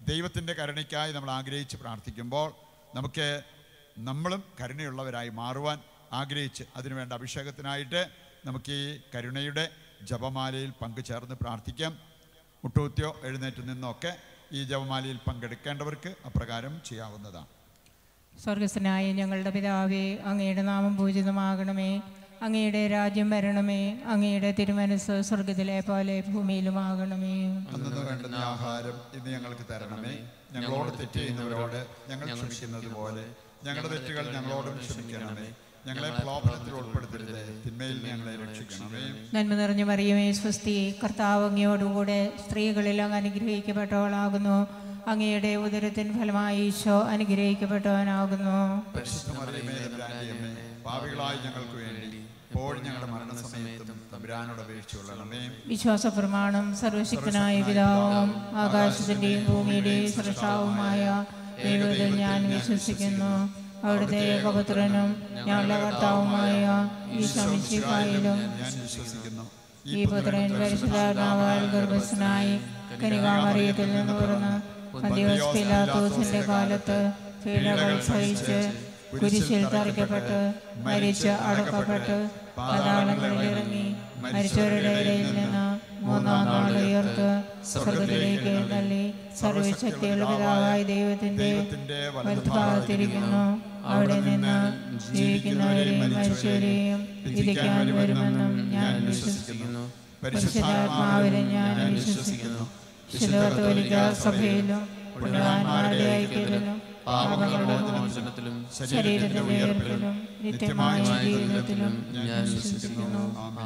ദൈവത്തിൻ്റെ കരുണയ്ക്കായി നമ്മൾ ആഗ്രഹിച്ച് പ്രാർത്ഥിക്കുമ്പോൾ നമുക്ക് നമ്മളും കരുണയുള്ളവരായി മാറുവാൻ ആഗ്രഹിച്ച് അതിനുവേണ്ട അഭിഷേകത്തിനായിട്ട് നമുക്ക് ഈ കരുണയുടെ ജപമാലയിൽ പങ്കുചേർന്ന് പ്രാർത്ഥിക്കാം മുട്ടൂത്തിയോ എഴുന്നേറ്റ് നിന്നൊക്കെ ഈ ജപമാലയിൽ പങ്കെടുക്കേണ്ടവർക്ക് അപ്രകാരം ചെയ്യാവുന്നതാണ് സ്വർഗസ്വനായ ഞങ്ങളുടെ പിതാവേ അങ്ങയുടെ നാമം പൂജിതമാകണമേ അങ്ങയുടെ രാജ്യം വരണമേ അങ്ങയുടെ തിരുമനസ് സ്വർഗത്തിലെ പോലെ ഭൂമിയിലുമാകണമേ അന്നു വേണ്ടുന്ന ആഹാരം ഇന്ന് ഞങ്ങൾക്ക് തരണമേ ഞങ്ങളോട് തെറ്റ് ചെയ്യുന്നവരോട് ഞങ്ങൾ ക്ഷമിക്കുന്നത് പോലെ ഞങ്ങളുടെ തെറ്റുകൾ ഞങ്ങളോടും ക്ഷമിക്കണമേ ഞങ്ങളെ പ്രലോഭനത്തിൽ ഉൾപ്പെടുത്തരുത് തിന്മയിൽ ഞങ്ങളെ രക്ഷിക്കണമേ നന്മ നിറഞ്ഞ മറിയമേ സ്വസ്തി കർത്താവ് അങ്ങയോടുകൂടെ സ്ത്രീകളിൽ അങ്ങ് അനുഗ്രഹിക്കപ്പെട്ടവളാകുന്നു അങ്ങയുടെ ഉദരത്തിൻ ഫലമായി ഈശോ അനുഗ്രഹിക്കപ്പെട്ടവനാകുന്നു പരിശുദ്ധ മറിയമേ തമ്പുരാന്റെ അമ്മേ പാപികളായ ഞങ്ങൾക്ക് വേണ്ടി ഇപ്പോഴും ഞങ്ങളുടെ മരണസമയത്തും തമ്പുരാനോട് അപേക്ഷിച്ചുകൊള്ളണമേ വിശ്വാസ പ്രമാണം സർവശക്തനായ പിതാവും ആകാശത്തിന്റെയും ഭൂമിയുടെയും സൃഷ്ടാവുമായ ദൈവത്തിൽ ഞാൻ വിശ്വസിക്കുന്നു അവിടുത്തെ ഏകപുത്രനും ഞങ്ങളുടെ കർത്താവുമായ ഈശോമിശിഹായിലും ഞാൻ വിശ്വസിക്കുന്നു ഈ പുത്രൻ പരിശുദ്ധാത്മാവാൽ ഗർഭസ്ഥനായി കനികാമറിയത്തിൽ നിന്ന് പിറന്ന് പന്തിയോസ് പിലാത്തോസിന്റെ കാലത്ത് പീഡകൾ സഹിച്ച് കുരിശിൽ തറയ്ക്കപ്പെട്ട് മരിച്ച് അടക്കപ്പെട്ട് പാതാളങ്ങളിൽ ഇറങ്ങി മരിച്ചവരുടെ ഇടയിൽ നിന്ന് മൂന്നാം നാൾ ഉയർത്ത് സ്വർഗത്തിലേക്ക് എഴുന്നള്ളി സർവശക്തിയുള്ള പിതാവായ ദൈവത്തിന്റെ ദൈവത്തിന്റെ വലതുഭാഗത്തിരിക്കുന്നു അവിടെ നിന്ന് ജീവിക്കുന്നവരെയും മരിച്ചവരെയും വിധിക്കാൻ വരുമെന്നും ഞാൻ വിശ്വസിക്കുന്നു പരിശുദ്ധാത്മാവിനെ ഞാൻ വിശ്വസിക്കുന്നു വിശുദ്ധ കത്തോലിക്ക സഭയിലും പുണ്യവാന്മാരുടെ ഐക്യത്തിലും പാപങ്ങളുടെ മോചനത്തിലും ശരീരത്തിന്റെ ഉയർപ്പിലും നിത്യമായ ജീവിതത്തിലും ഞാൻ വിശ്വസിക്കുന്നു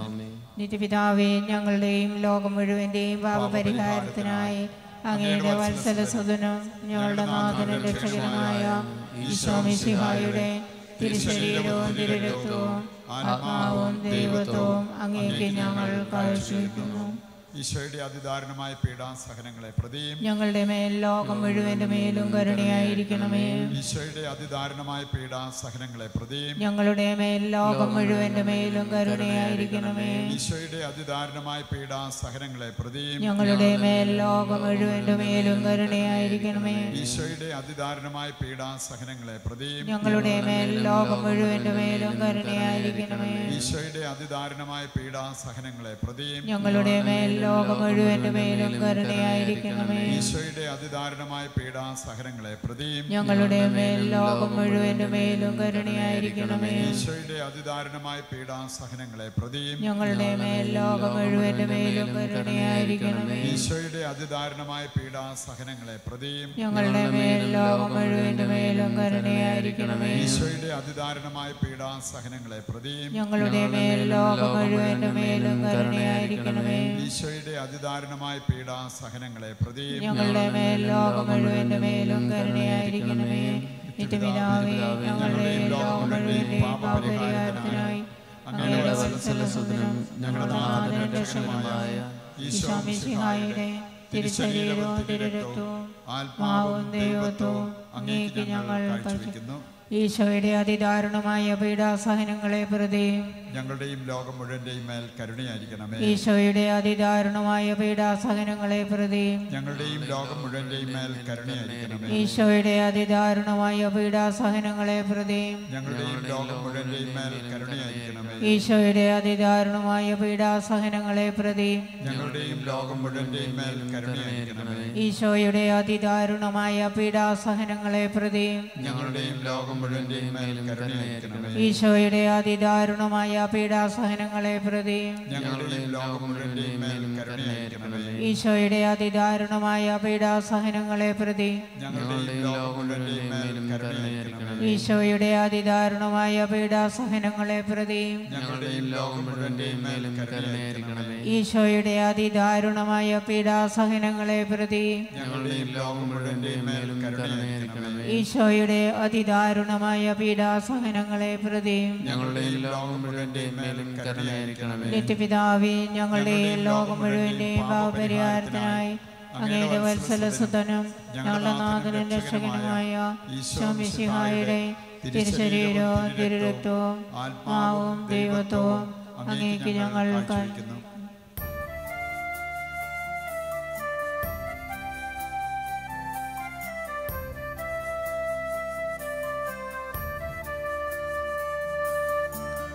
നിത്യപിതാവേ ഞങ്ങളുടെയും ലോകം മുഴുവന്റെയും പാപപരിഹാരത്തിനായി അങ്ങയുടെ വത്സല സുതനും ഞങ്ങളുടെ നാഥനും രക്ഷകനുമായ ഈശോമിശിഹായുടെ തിരുശരീരവും തിരുരക്തവും ആത്മാവും ദൈവത്വവും അങ്ങേക്ക് ഞങ്ങൾ കാഴ്ചവെക്കുന്നു ഈശോയുടെ അതിദാരുണമായ പീഡാസഹനങ്ങളെ പ്രതിയും ഞങ്ങളുടെ മേൽ ലോകം മുഴുവന്റെ മേലും കരുണയായിരിക്കണമേ ഈശോയുടെ അതിദാരുണമായ പീഡാസഹനങ്ങളെ പ്രതിയും ഞങ്ങളുടെ മേൽ ലോകം മുഴുവന്റെ മേലും കരുണയായിരിക്കണമേ ഈശോയുടെ അതിദാരുണമായ പീഡാസഹനങ്ങളെ പ്രതിയും ഞങ്ങളുടെ മേൽ ലോകം മുഴുവന്റെ മേലും കരുണയായിരിക്കണമേ ഈശോയുടെ അതിദാരുണമായ പീഡാസഹനങ്ങളെ പ്രതിയും ഞങ്ങളുടെ മേൽ ലോകം മുഴുവന്റെ മേലും കരുണയായിരിക്കണമേ ഈശോയുടെ അതിദാരുണമായ പീഡാസഹനങ്ങളെ പ്രതിയും ഞങ്ങളുടെ മേൽ ലോകം മുഴുവന്റെ മേലും കരുണയായിരിക്കണമേ ഈശോയുടെ അതിദാരുണമായ പീഡാസഹനങ്ങളെ പ്രതിയും ഞങ്ങളുടെ മേൽ ലോകം മുഴുവന്റെ മേലും കരുണയായിരിക്കണമേ ഈശോയുടെ അതിദാരുണമായ പീഡാസഹനങ്ങളെ പ്രതിയും ഞങ്ങളുടെ മേൽ ലോകം മുഴുവന്റെ മേലും കരുണയായിരിക്കണമേ ഈശോയുടെ അതിദാരുണമായ പീഡാസഹനങ്ങളെ പ്രതിയും ഞങ്ങളുടെ മേൽ ലോകം മുഴുവന്റെ മേലും കരുണയായിരിക്കണമേ ഈശോയുടെ അതിദാരുണമായ പീഡാസഹനങ്ങളെ പ്രതിയും ഞങ്ങളുടെ മേൽ ലോകം മുഴുവന്റെ മേലും കരുണയായിരിക്കണമേ ഈശോയുടെ അതിദാരുണമായ പീഡാസഹനങ്ങളെ പ്രതിയും ഞങ്ങളുടെ മേൽ ലോകം മുഴുവന്റെ മേലും കരുണയായിരിക്കണമേ നിത്യപിതാവേ ഞങ്ങളുടെ ലോകം മുഴുവന്റെയും പാപപരിഹാരത്തിനായി അങ്ങയുടെ വത്സലസുതനും ഞങ്ങളുടെ നാഥനും രക്ഷകനുമായ ഈശോമിശിഹായുടെ തിരുശരീരവും തിരുരക്തവും ആത്മാവും ദൈവത്വവും അങ്ങേക്ക് ഞങ്ങൾ കാഴ്ചവെക്കുന്നു ഈശോയുടെ അതിദാരുണമായ പീഡാസഹനങ്ങളെ പ്രതിയും ഞങ്ങളുടെയും ലോകം മുഴുവന്റെയും മേൽ കരുണയായിരിക്കണമേ ഈശോയുടെ അതിദാരുണമായ പീഡാസഹനങ്ങളെ പ്രതിയും ഞങ്ങളുടെയും ലോകം മുഴുവന്റെയും മേൽ കരുണയായിരിക്കണമേ ഈശോയുടെ അതിദാരുണമായ പീഡാസഹനങ്ങളെ പ്രതിയും ഞങ്ങളുടെയും ലോകം മുഴുവന്റെയും മേൽ കരുണയായിരിക്കണമേ ഈശോയുടെ അതിദാരുണമായ പീഡാസഹനങ്ങളെ പ്രതിയും ഞങ്ങളുടെയും ലോകം മുഴുവന്റെയും മേൽ കരുണയായിരിക്കണമേ ഈശോയുടെ അതിദാരുണമായ പീഡാസഹനങ്ങളെ പ്രതിയും ഞങ്ങളുടെയും ലോകം മുഴുവന്റെയും മേൽ കരുണയായിരിക്കണമേ ഈശോയുടെ അതിദാരുണമായ പീഡാസഹനങ്ങളെ പ്രതിയും ഞങ്ങളുടെയും ലോകം മുഴുവന്റെയും മേൽ കരുണയായിരിക്കണമേ ഈശോയുടെ അതിദാരുണമായ പീഡാസഹനങ്ങളെ പ്രതി ഞങ്ങളുടെയും ലോകം മുഴുവന്റെയും മേൽ കരുണയായിരിക്കണമേ ഈശോയുടെ അതിദാരുണമായ പീഡാസഹനങ്ങളെ പ്രതി ഞങ്ങളുടെയും ലോകം മുഴുവന്റെയും മേൽ കരുണയായിരിക്കണമേ ഈശോയുടെ അതിദാരുണമായ പീഡാസഹനങ്ങളെ പ്രതി ഞങ്ങളുടെയും ലോകം മുഴുവന്റെയും മേൽ കരുണയായിരിക്കണമേ ഈശോയുടെ അതിദാരുണമായ പീഡാസഹനങ്ങളെ പ്രതി ഞങ്ങളുടെയും ലോകം മുഴുവന്റെയും മേലും കരുണയായിരിക്കണമേ നിത്യപിതാവേ ഞങ്ങളുടെ ലോകം മുഴുവന്റെയും പാപപരിഹാരത്തിനായി അങ്ങയുടെ വത്സലസുതനും ഞങ്ങളുടെ നാഥനും രക്ഷകനുമായ ഈശോമിശിഹായുടെ തിരുശരീരവും തിരുരക്തവും ആവും ദൈവത്വവും അങ്ങേക്ക് ഞങ്ങൾ കാഴ്ചവെക്കുന്നു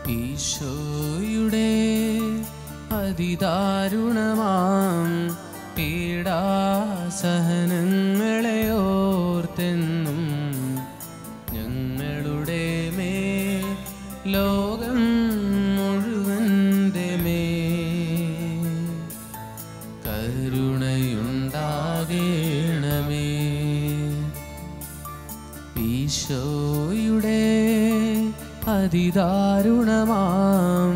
ഈശോയുടെ അതിദാരുണമാം പീഡാസഹനങ്ങളെ ഓർത്തെന്നും ഞങ്ങളുടെ മേ ലോകം മുഴുവൻ്റെ മേ കരുണയുണ്ടാകേണമേ ഈശോയുടെ അതിദാരുണമാം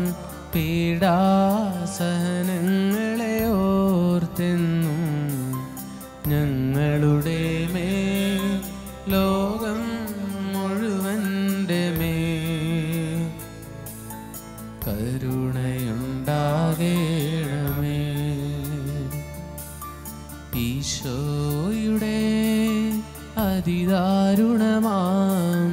പീഡാസഹനങ്ങളെ ഓർത്തെന്നും ഞങ്ങളുടെ മേ ലോകം മുഴുവൻ്റെ മേ കരുണയുണ്ടാകേണമേ ഈശോയുടെ അതിദാരുണമാം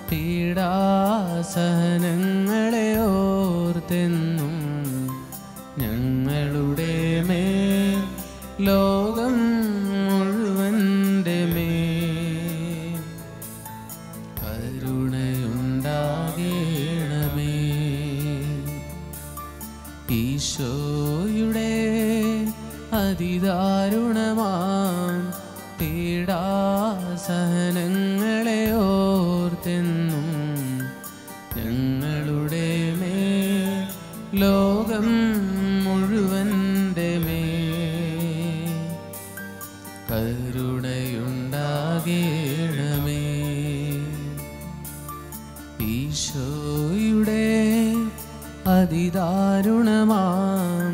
പീഡാസഹനങ്ങളെ ഓർത്തെന്നും ഞങ്ങളുടെ മേ ലോകം മുഴുവൻ്റെ മേ കരുണയുണ്ടാകേണമേ ഈശോയുടെ അതിദാരുണമാം പീഡാസഹനങ്ങളെ ഓർത്തെന്നും ഞങ്ങളുടെ മേ ലോകം മുഴുവൻ്റെ മേ കരുണയുണ്ടാകേണമേ ഈശോയുടെ അതിദാരുണമാം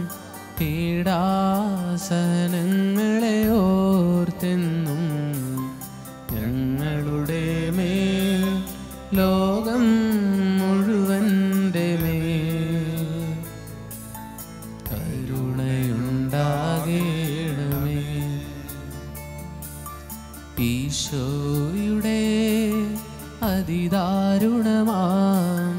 പീഡാസനങ്ങളെ ഓർത്തെന്നും ഞങ്ങളുടെ മേ ലോകം മുഴുവൻ്റെ മേ കരുണയുണ്ടാകേണമേ ഈശോയുടെ അതിദാരുണമാം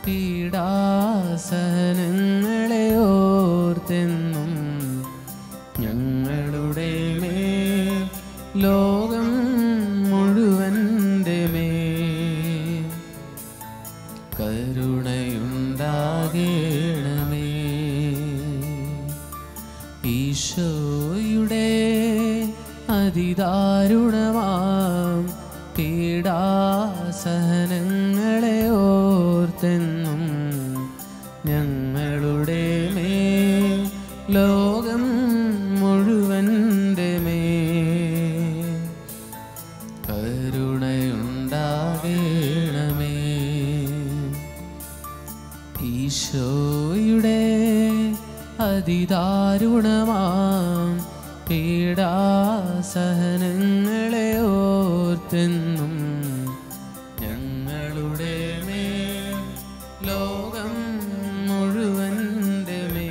പീഡാസനങ്ങളെ ഓർത്തെന്നും ഞങ്ങളുടെ മേ ലോകം മുഴുവൻ്റെ മേ കരുണയുണ്ടാകേണമേ ഈശോയുടെ അതിദാരുണമാം പീഡാസഹനങ്ങളെ ഓർത്തെന്നും ഞങ്ങളുടെ മേ ലോകം മുഴുവൻ്റെ മേ കരുണയുണ്ടാകേണമേ ഈശോയുടെ അതിദാരുണമാം പീഡാസഹനങ്ങളെ ഓർത്തെന്നും ഞങ്ങളുടെ മേ ലോകം മുഴുവൻ്റെ മേ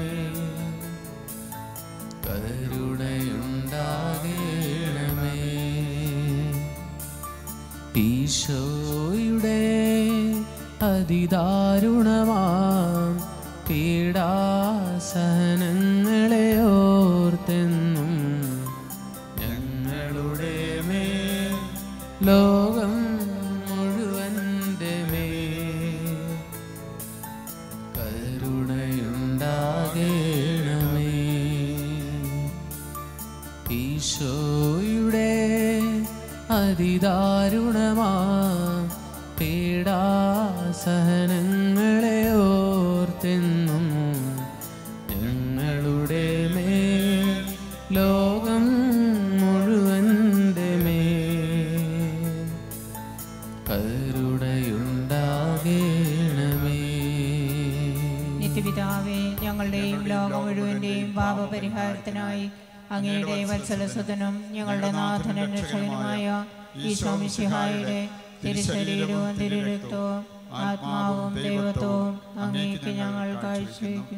കരുണയുണ്ടാകേണമേ ഈശോയുടെ അതിദാരുണമാം പീഡാസഹനങ്ങളെ ഓർത്തെന്നും ഞങ്ങളുടെ മേ ലോകം മുഴുവൻ്റെ മേ കരുണയുണ്ടാകേണമേ ഈശോയുടെ അതിദാരുണമാം പീഡാസഹനങ്ങളെ ഓർത്തെന്നും ഞങ്ങളുടെ മേ ലോകം മുഴുവൻ്റെ മേ കരുണയുണ്ടാകേണമേ നിത്യപിതാവേ ഞങ്ങളുടെയും ലോകം മുഴുവന്റെയും പാപപരിഹാരത്തിനായി അങ്ങയുടെ വത്സലസുതനും ഞങ്ങളുടെ നാഥനും രക്ഷകനുമായ ഈശോമിശിഹായുടെ തിരുശരീരവും തിരുരക്തവും ആത്മാവും ദൈവത്വവും അങ്ങേക്ക് ഞങ്ങൾ കാഴ്ചവെക്കുന്നു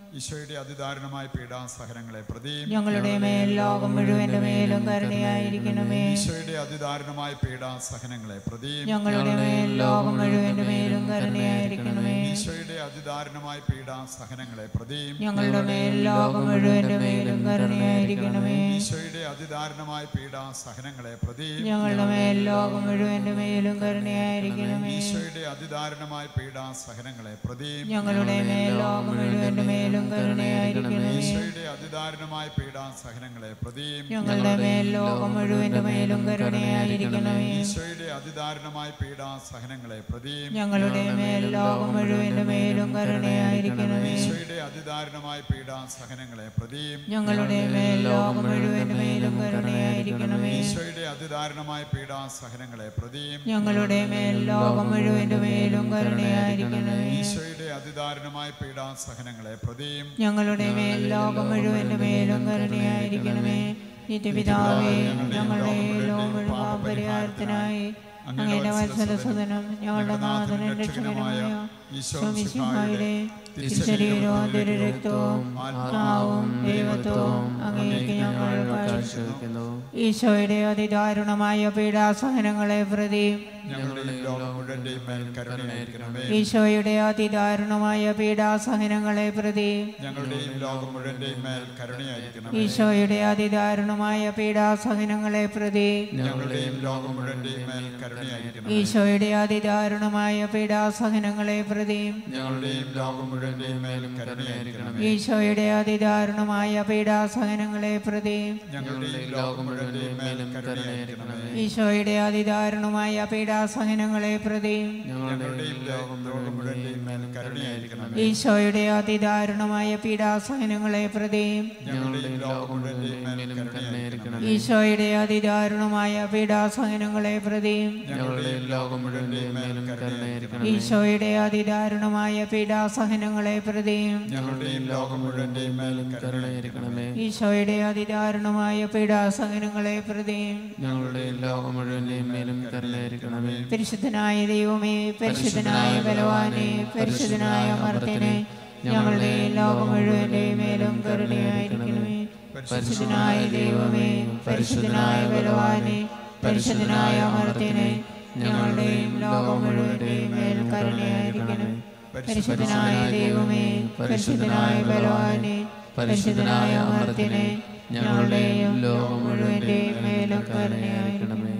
ഈശോയുടെ അതിദാരുണമായ പീഡാസഹനങ്ങളെ പ്രതിയും ഞങ്ങളുടെ മേൽ ലോകം മുഴുവന്റെ മേലും കരുണയായിരിക്കണമേ ഈശോയുടെ അതിദാരുണമായ പീഡാസഹനങ്ങളെ പ്രതിയും ഞങ്ങളുടെ മേൽ ലോകം മുഴുവന്റെ മേലും കരുണയായിരിക്കണമേ ഈശോയുടെ അതിദാരുണമായ പീഡാസഹനങ്ങളെ പ്രതിയും ഞങ്ങളുടെ മേൽ ലോകം മുഴുവന്റെ മേലും കരുണയായിരിക്കണമേ ഈശോയുടെ അതിദാരുണമായ പീഡാസഹനങ്ങളെ പ്രതിയും ഞങ്ങളുടെ മേൽ ലോകം മുഴുവന്റെ മേലും കരുണയായിരിക്കണമേ ഈശോയുടെ അതിദാരുണമായ പീഡാസഹനങ്ങളെ പ്രതിയും ഞങ്ങളുടെ മേൽ ലോകം മുഴുവന്റെ മേലും കരുണയായിരിക്കണമേ ഈശോയുടെ അതിദാരുണമായ പീഡാസഹനങ്ങളെ പ്രതിയും ഞങ്ങളുടെ മേൽ ലോകം മുഴുവന്റെ മേലും കരുണയായിരിക്കണമേ ഈശോയുടെ അതിദാരുണമായ പീഡാസഹനങ്ങളെ പ്രതിയും ഞങ്ങളുടെ മേൽ ലോകം മുഴുവന്റെ മേലും കരുണയായിരിക്കണമേ ഈശോയുടെ അതിദാരുണമായ പീഡാസഹനങ്ങളെ പ്രതിയും ഞങ്ങളുടെ മേൽ ലോകം മുഴുവന്റെ മേലും കരുണയായിരിക്കണമേ ഈശോയുടെ അതിദാരുണമായ പീഡാസഹനങ്ങളെ പ്രതിയും ഞങ്ങളുടെ മേൽ ലോകം മുഴുവന്റെ മേലും കരുണയായിരിക്കണമേ ഈശോയുടെ അതിദാരുണമായ പീഡാസഹനങ്ങളെ പ്രതിയും ഞങ്ങളുടെ മേൽ ലോകം മുഴുവന്റെ മേലും കരുണയായിരിക്കണമേ നിത്യപിതാവേ ഞങ്ങളുടെ ലോകം മുഴുവൻ പരിഹാരത്തിനായി അങ്ങയുടെ വത്സലസുതനും ഞങ്ങളുടെ നാഥനും രക്ഷകനുമായ ഈശോമിശിഹായുടെ തിരുശരീരവും തിരുരക്തവും ആത്മാവും ദൈവത്വവും അങ്ങേക്ക് ഞങ്ങൾ കാഴ്ചവെക്കുന്നു ഈശോയുടെ അതിദാരുണമായ പീഡാസഹനങ്ങളെ പ്രതി ഞങ്ങളുടെ ലോകം മുഴുവന്റെയും മേൽ കരുണയായിരിക്കണമേ ഈശോയുടെ അതിദാരുണമായ പീഡാസഹനങ്ങളെ പ്രതി ഞങ്ങളുടെയും ലോകം മുഴുവന്റെയും മേൽ കരുണയായിരിക്കണമേ ഈശോയുടെ അതിദാരുണമായ പീഡാസഹനങ്ങളെ പ്രതി ഞങ്ങളുടെയും ലോകം മുഴുവന്റെയും മേൽ കരുണയായിരിക്കണമേ ഈശോയുടെ അതിദാരുണമായ പീഡാസഹനങ്ങളെ പ്രതി ഞങ്ങളുടെയും ലോകം മുഴുവന്റെയും മേൽ കരുണയായിരിക്കണമേ ഈശോയുടെ അതിദാരുണമായ പീഡാസഹനങ്ങളെ പ്രതി ഞങ്ങളുടെയും ലോകം മുഴുവന്റെയും മേൽ കരുണയായിരിക്കണമേ ഈശോയുടെ അതിദാരുണമായ പീഡാസഹനങ്ങളെ പ്രതി ഞങ്ങളുടെയും ലോകം മുഴുവന്റെയും മേൽ കരുണയായിരിക്കണമേ ഈശോയുടെ അതിദാരുണമായ പീഡാസഹനങ്ങളെ പ്രതി ഞങ്ങളുടെയും ലോകം മുഴുവന്റെയും മേൽ കരുണയായിരിക്കണമേ ഈശോയുടെ അതിദാരുണമായ പീഡാസഹനങ്ങളെ പ്രതി ഞങ്ങളുടെയും ലോകം മുഴുവന്റെയും മേലും കരുണയായിരിക്കണം ഈശോയുടെ അതിദാരുണമായ പീഡാസഹനങ്ങളെ പ്രതി ഞങ്ങളുടെയും ലോകം മുഴുവന്റെയും മേൽ കരുണയായിരിക്കണമേ ഈശോയുടെ അതിദാരുണമായ പീഡാസഹനങ്ങളെ പ്രതി ഞങ്ങളുടെയും ലോകം മുഴുവന്റെയും മേലും കരുണയായിരിക്കണമേ പരിശുദ്ധനായ ദൈവമേ പരിശുദ്ധനായ ബലവാനെ പരിശുദ്ധനായ അമർത്തനെ ഞങ്ങളുടെ ലോകം മുഴുവന്റെ മേലും കരുണയായിരിക്കണമേ പരിശുദ്ധനായ ദൈവമേ പരിശുദ്ധനായ ബലവാനെ പരിശുദ്ധനായ അമർത്തനെ ഞങ്ങളുടെയും ലോകം മുഴുവന്റെ മേലും കരുണയായിരിക്കണമേ പരിശുദ്ധനായ ദൈവമേ പരിശുദ്ധനായ ബലവാനെ പരിശുദ്ധനായ അമർത്തനെ ഞങ്ങളുടെയും ലോകം മുഴുവന്റെ മേലും കരുണയായിരിക്കണമേ